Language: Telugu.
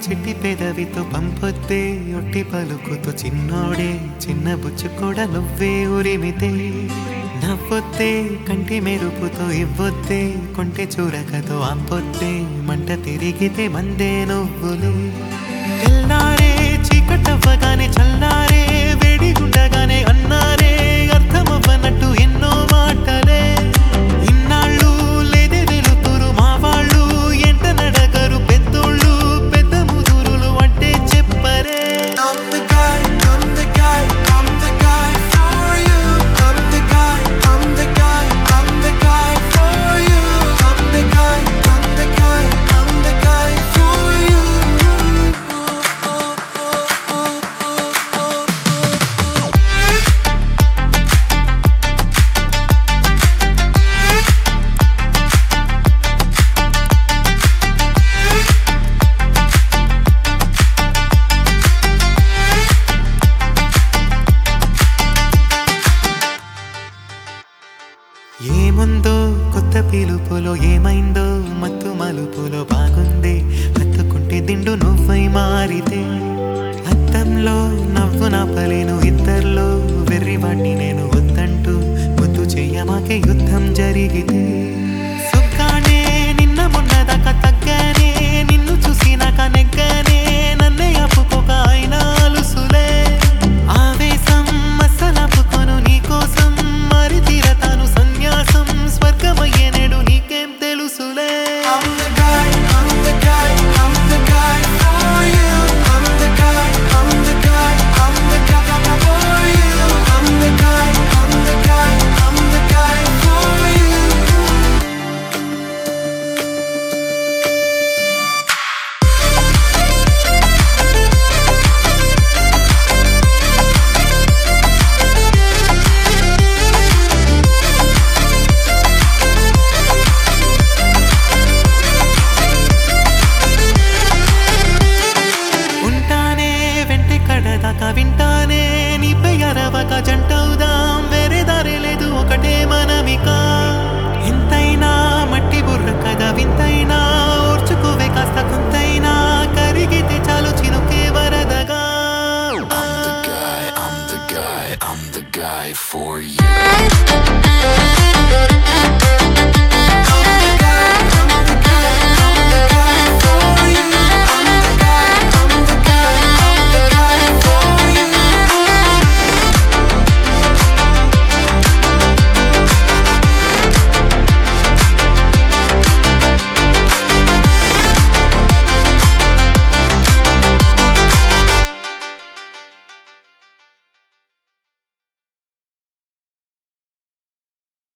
చిట్టి పెదవితో పంపొద్దే ఒట్టి పలుకుతో చిన్నోడే చిన్న బుచ్చు కూడా నువ్వే ఉరిమితే నవ్వొద్దే కంటి మెరుపుతో ఇవ్వొద్దే కొంటె చూరకతో ఆంపొద్దే మంట తిరిగితే మందే నువ్వులే తెల్లారే చీకటవ్వగానే చల్లారే వేడిగుండగానే అన్నారే అర్థమవ్వనట్టు ఎన్నో మాటలే ఇన్నాళ్ళు లేదే వెలుతురు మా వాళ్ళు ఎంట నడగరు పెద్దోళ్ళు పెద్ద ముదురులు అంటే చెప్పరే I'm the guy, I'm the guy, I'm the guy for you. I'm the guy, I'm the guy, I'm the guy for you. I'm the guy, I'm the guy, I'm the guy for you. ఏముందో కొత్త పిలుపులో ఏమైందో మత్తు మలుపులో బాగుంది హత్తుకుంటే దిండు నువ్వై మారితే అద్దంలో నవ్వు నాపలేను ఇద్దర్లో వెర్రివాణ్ణి నేను వద్దంటూ ముద్దు చెయ్యమాకే యుద్ధం జరిగితే సుగ్గానే నిన్న మొన్నదాకా తగ్గానే నిన్ను చూసినాక నెగ్గానే నన్నే అప్పుకోక అయినా అలుసులే ఆవేశం అస్సలాపుకోను నీకోసం మరి తీరతాను సన్యాసం స్వర్గమయ్యే నేడు నీకేం తెలుసులే I'm the guy, I'm the guy, I'm the guy for you. I'm the guy, I'm the guy, I'm the guy for you. I'm the guy, I'm the guy, I'm the guy for you. ఉంటానే వెంటే కడదాకా వింటానే నీపై అరవక జంటవుదాం వేరే దారి లేదు ఒకటే మనమిక ఎంతైనా మట్టి బుర్ర కదా వింతైనా ఓర్చుకోవే కాస్త కొంతైనా కరిగితే చాలు చినుకే వరదగా I'm the guy, I'm the guy, I'm the guy for you.